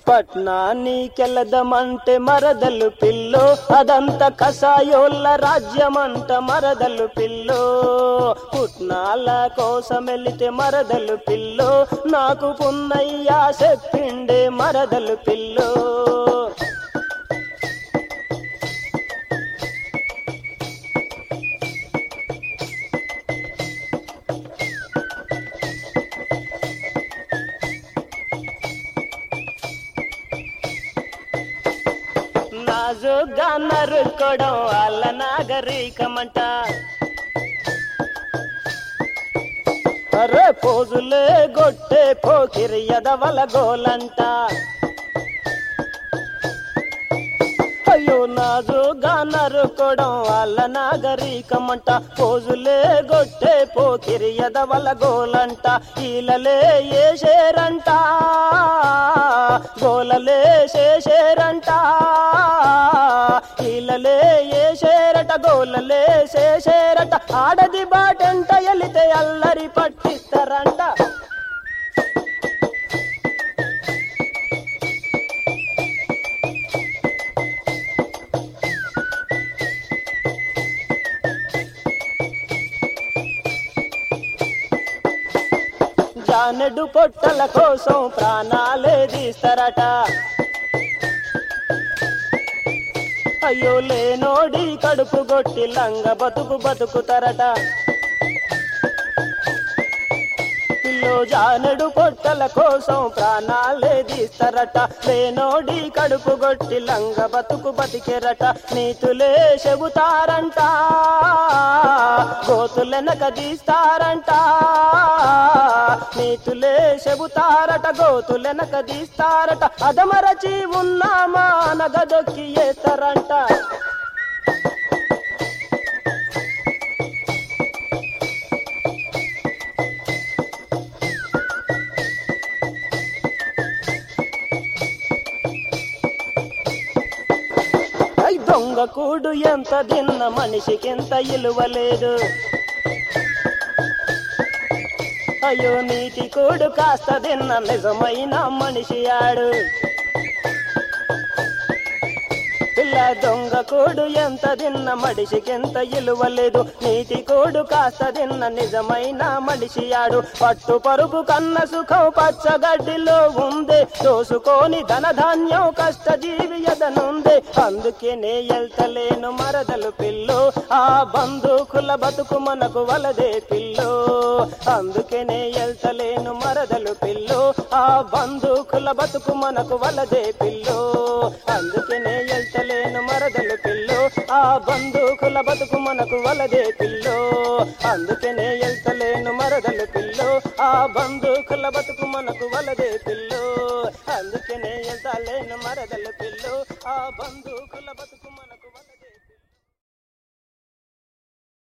పట్నానికెళ్ళదమంటే మరదలు పిల్లో అదంత కసాయోళ్ళ రాజ్యమంట మరదలు పిల్లో పుట్నాల కోసం వెళితే మరదలు పిల్లో నాకు పున్నయ్యా చెప్పిండే మరదలు పిల్లో నాజుగా నరుకోవడం వాళ్ళ నాగరికమంట అరే పోజులే గొట్టే పోకిరి ఎదవల గోలంట అయ్యో నాజుగా నరుకోవడం వాళ్ళ నాగరికమంట పోజులే గొట్టే పోకిరి ఎదవల గోలంట ఈలలే ఏసేరంట గోలలే చేసేరంట ఈలలే ఏసేరట గోలలే చేసేరట ఆడది బాటంట ఎలితే అల్లరి పట్టిస్తారంట జానెడు పొట్టల కోసం ప్రాణాలే తీస్తారట అయ్యో లేనోడి కడుపు గొట్టి లంగ బతుకు బతుకుతారట పిల్లో జానెడు పొట్టల కోసం ప్రాణాలే తీస్తారట లేనోడి కడుపు గొట్టి లంగ బతుకు బతికెరట నీతులే చెబుతారంట గోతులెనక తీస్తారంట నీతులే చెబుతారట గోతులెనక తీస్తారట అదమరచి ఉన్నామా నగదొక్కి వేస్తారంట ఐ దొంగ కూడు ఎంత తిన్న మనిషికి ఎంత ఇలువలేదు అయ్యో నీటి కూడు కాస్త తిన్న నిజమైన మనిషి ఆడు పిల్ల దొంగ కోడు ఎంత తిన్న మడిసికి ఎంత ఇలువలేదు నీతి కోడు కాస్త తిన్న నిజమైన మడిసి ఆడు పట్టు పరుపు కన్న సుఖం పచ్చగడ్డిలో ఉందే దోసుకొని ధనధాన్యం కష్టజీవి ఎదనుందే అందుకే నే ఎల్తలేను మరదలు పిల్లు ఆ బంధుకుల బతుకు మనకు వలదే పిల్లు అందుకే నే ఎల్తలేను మరదలు పిల్లు ఆ బంధుకుల బతుకు మనకు వలదే పిల్లు అందుకే నే ఎల్తలేను మరదలు పిల్లు ఆ బంధుకుల బతుకు మనకు వలదే పిల్లు అందుకే నే ఎల్తలేను మరదలు పిల్లు ఆ బంధుకుల బతుకు మనకు వలదే పిల్లు అందుకే నే ఎల్తలేను మరదలు పిల్లు ఆ బంధుకుల బతుకు మనకు